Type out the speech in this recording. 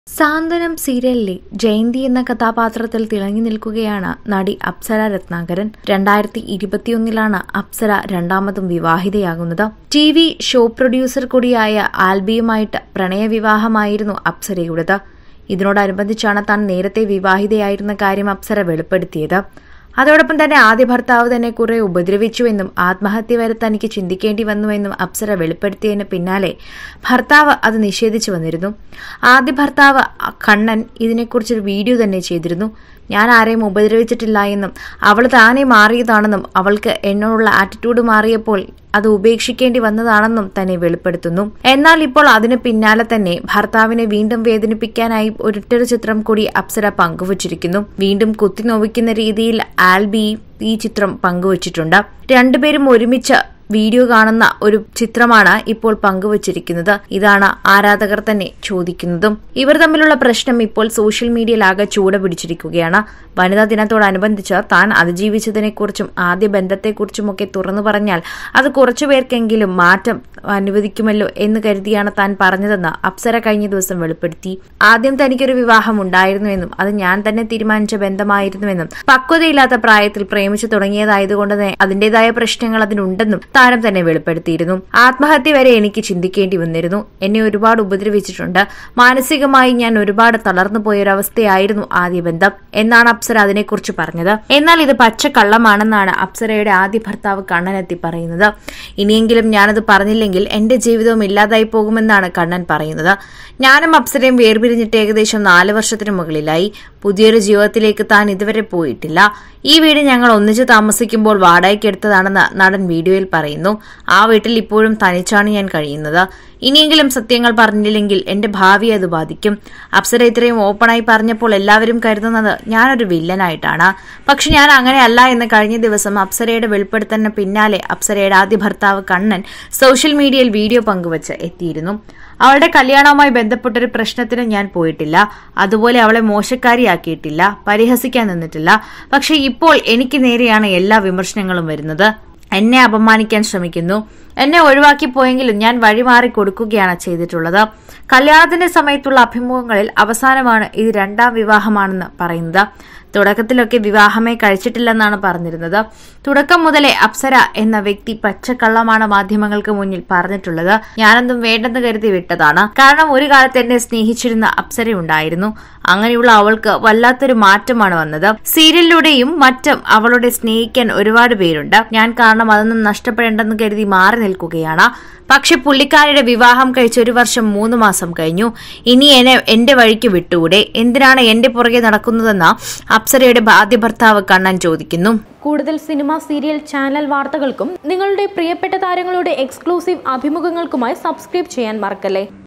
സാന്ത്വനം സീരിയലിലെ ജയന്തി എന്ന കഥാപാത്രത്തിൽ തിളങ്ങി നിൽക്കുകയാണ് നടി അപ്സര രത്നാകരൻ രണ്ടായിരത്തി ഇരുപത്തിയൊന്നിലാണ് അപ്സര രണ്ടാമതും വിവാഹിതയാകുന്നത് ടി വി ഷോ പ്രൊഡ്യൂസർ കൂടിയായ ആൽബിയുമായിട്ട് പ്രണയവിവാഹമായിരുന്നു അപ്സരയുടേത് ഇതിനോടനുബന്ധിച്ചാണ് താൻ നേരത്തെ വിവാഹിതയായിരുന്ന കാര്യം അപ്സര വെളിപ്പെടുത്തിയത് അതോടൊപ്പം തന്നെ ആദ്യ ഭർത്താവ് തന്നെ കുറെ ഉപദ്രവിച്ചുവെന്നും ആത്മഹത്യ വരെ തനിക്ക് ചിന്തിക്കേണ്ടി വന്നുവെന്നും അപ്സര വെളിപ്പെടുത്തിയതിന് പിന്നാലെ ഭർത്താവ് അത് നിഷേധിച്ചു വന്നിരുന്നു ആദ്യ ഭർത്താവ് കണ്ണൻ ഇതിനെക്കുറിച്ചൊരു വീഡിയോ തന്നെ ചെയ്തിരുന്നു ഞാൻ ആരെയും ഉപദ്രവിച്ചിട്ടില്ല എന്നും അവൾ താനെ മാറിയതാണെന്നും അവൾക്ക് എന്നോടുള്ള ആറ്റിറ്റ്യൂഡ് മാറിയപ്പോൾ അത് ഉപേക്ഷിക്കേണ്ടി വന്നതാണെന്നും തന്നെ വെളിപ്പെടുത്തുന്നു എന്നാൽ ഇപ്പോൾ അതിന് പിന്നാലെ തന്നെ ഭർത്താവിനെ വീണ്ടും വേദനിപ്പിക്കാനായി ഒരിട്ടൊരു ചിത്രം കൂടി അപ്സര പങ്കുവച്ചിരിക്കുന്നു വീണ്ടും കുത്തിനോവിക്കുന്ന രീതിയിൽ ആൽബി ഈ ചിത്രം പങ്കുവച്ചിട്ടുണ്ട് രണ്ടുപേരും ഒരുമിച്ച് വീഡിയോ കാണുന്ന ഒരു ചിത്രമാണ് ഇപ്പോൾ പങ്കുവച്ചിരിക്കുന്നത് ഇതാണ് ആരാധകർ തന്നെ ചോദിക്കുന്നതും ഇവർ തമ്മിലുള്ള പ്രശ്നം ഇപ്പോൾ സോഷ്യൽ മീഡിയയിലാകെ ചൂട് പിടിച്ചിരിക്കുകയാണ് വനിതാ ദിനത്തോടനുബന്ധിച്ച് താൻ അതിജീവിച്ചതിനെക്കുറിച്ചും ആദ്യ ബന്ധത്തെക്കുറിച്ചുമൊക്കെ തുറന്നു പറഞ്ഞാൽ അത് കുറച്ചുപേർക്കെങ്കിലും മാറ്റം അനുവദിക്കുമല്ലോ എന്ന് കരുതിയാണ് താൻ പറഞ്ഞതെന്ന് അപ്സര കഴിഞ്ഞ ദിവസം വെളിപ്പെടുത്തി ആദ്യം തനിക്കൊരു വിവാഹം ഉണ്ടായിരുന്നുവെന്നും അത് ഞാൻ തന്നെ തീരുമാനിച്ച ബന്ധമായിരുന്നുവെന്നും പക്വതയില്ലാത്ത പ്രായത്തിൽ പ്രേമിച്ചു തുടങ്ങിയതായതുകൊണ്ട് തന്നെ അതിന്റേതായ പ്രശ്നങ്ങൾ അതിനുണ്ടെന്നും താരം തന്നെ വെളിപ്പെടുത്തിയിരുന്നു ആത്മഹത്യ വരെ എനിക്ക് ചിന്തിക്കേണ്ടി വന്നിരുന്നു എന്നെ ഒരുപാട് ഉപദ്രവിച്ചിട്ടുണ്ട് മാനസികമായി ഞാൻ ഒരുപാട് തളർന്നു പോയൊരവസ്ഥയായിരുന്നു ആദ്യ ബന്ധം എന്നാണ് അപ്സര അതിനെക്കുറിച്ച് പറഞ്ഞത് എന്നാൽ ഇത് പച്ചക്കള്ളമാണെന്നാണ് അപ്സരയുടെ ആദ്യ ഭർത്താവ് കണ്ണനെത്തി പറയുന്നത് ഇനിയെങ്കിലും ഞാനത് പറഞ്ഞില്ലെങ്കിൽ എന്റെ ജീവിതവും ഇല്ലാതായി പോകുമെന്നാണ് കണ്ണൻ പറയുന്നത് ഞാനും അപ്സരയും വേർപിരിഞ്ഞിട്ട് ഏകദേശം നാല് വർഷത്തിന് മുകളിലായി പുതിയൊരു ജീവിതത്തിലേക്ക് താൻ ഇതുവരെ പോയിട്ടില്ല ഈ വീട് ഞങ്ങൾ ഒന്നിച്ച് താമസിക്കുമ്പോൾ വാടകയ്ക്ക് എടുത്തതാണെന്ന് നടൻ വീഡിയോയിൽ പറയുന്നു ആ വീട്ടിൽ ഇപ്പോഴും തനിച്ചാണ് ഞാൻ കഴിയുന്നത് ഇനിയെങ്കിലും സത്യങ്ങൾ പറഞ്ഞില്ലെങ്കിൽ എന്റെ ഭാവിയെ അത് ബാധിക്കും അപ്സര ഇത്രയും ഓപ്പണായി പറഞ്ഞപ്പോൾ എല്ലാവരും കരുതുന്നത് ഞാനൊരു വില്ലനായിട്ടാണ് പക്ഷെ ഞാൻ അങ്ങനെയല്ല എന്ന് കഴിഞ്ഞ ദിവസം അപ്സരയുടെ വെളിപ്പെടുത്തലിന് പിന്നാലെ അപ്സരയുടെ ആദ്യ ഭർത്താവ് കണ്ണൻ സോഷ്യൽ മീഡിയയിൽ വീഡിയോ പങ്കുവച്ച് എത്തിയിരുന്നു അവളുടെ കല്യാണവുമായി ബന്ധപ്പെട്ടൊരു പ്രശ്നത്തിന് ഞാൻ പോയിട്ടില്ല അതുപോലെ അവളെ മോശക്കാരിയാക്കിയിട്ടില്ല പരിഹസിക്കാൻ നിന്നിട്ടില്ല പക്ഷെ ഇപ്പോൾ എനിക്ക് നേരെയാണ് എല്ലാ വിമർശനങ്ങളും വരുന്നത് എന്നെ അപമാനിക്കാൻ ശ്രമിക്കുന്നു എന്നെ ഒഴിവാക്കി പോയെങ്കിലും ഞാൻ വഴിമാറി കൊടുക്കുകയാണ് ചെയ്തിട്ടുള്ളത് കല്യാണത്തിന്റെ സമയത്തുള്ള അഭിമുഖങ്ങളിൽ അവസാനമാണ് ഇത് രണ്ടാം വിവാഹമാണെന്ന് പറയുന്നത് തുടക്കത്തിലൊക്കെ വിവാഹമേ കഴിച്ചിട്ടില്ലെന്നാണ് പറഞ്ഞിരുന്നത് തുടക്കം മുതലേ അപ്സര എന്ന വ്യക്തി പച്ചക്കള്ളമാണ് മാധ്യമങ്ങൾക്ക് മുന്നിൽ പറഞ്ഞിട്ടുള്ളത് ഞാനൊന്നും വേണ്ടെന്ന് കരുതി വിട്ടതാണ് കാരണം ഒരു കാലത്ത് എന്നെ സ്നേഹിച്ചിരുന്ന അപ്സര ഉണ്ടായിരുന്നു അങ്ങനെയുള്ള അവൾക്ക് വല്ലാത്തൊരു മാറ്റമാണ് വന്നത് സീരിയലിലൂടെയും മറ്റും അവളുടെ സ്നേഹിക്കാൻ ഒരുപാട് പേരുണ്ട് ഞാൻ കാരണം അതൊന്നും നഷ്ടപ്പെടേണ്ടെന്ന് കരുതി മാറി നിൽക്കുകയാണ് പക്ഷെ പുള്ളിക്കാരിയുടെ വിവാഹം കഴിച്ച് ഒരു വർഷം മൂന്ന് മാസം കഴിഞ്ഞു ഇനി എന്നെ എന്റെ വഴിക്ക് വിട്ടുകൂടെ എന്തിനാണ് എന്റെ പുറകെ നടക്കുന്നതെന്ന് അപ്സരയുടെ ആദ്യ ഭർത്താവ് കണ്ണൻ ചോദിക്കുന്നു കൂടുതൽ സിനിമ സീരിയൽ ചാനൽ വാർത്തകൾക്കും നിങ്ങളുടെ പ്രിയപ്പെട്ട താരങ്ങളുടെ എക്സ്ക്ലൂസീവ് അഭിമുഖങ്ങൾക്കുമായി സബ്സ്ക്രൈബ് ചെയ്യാൻ മറക്കല്ലേ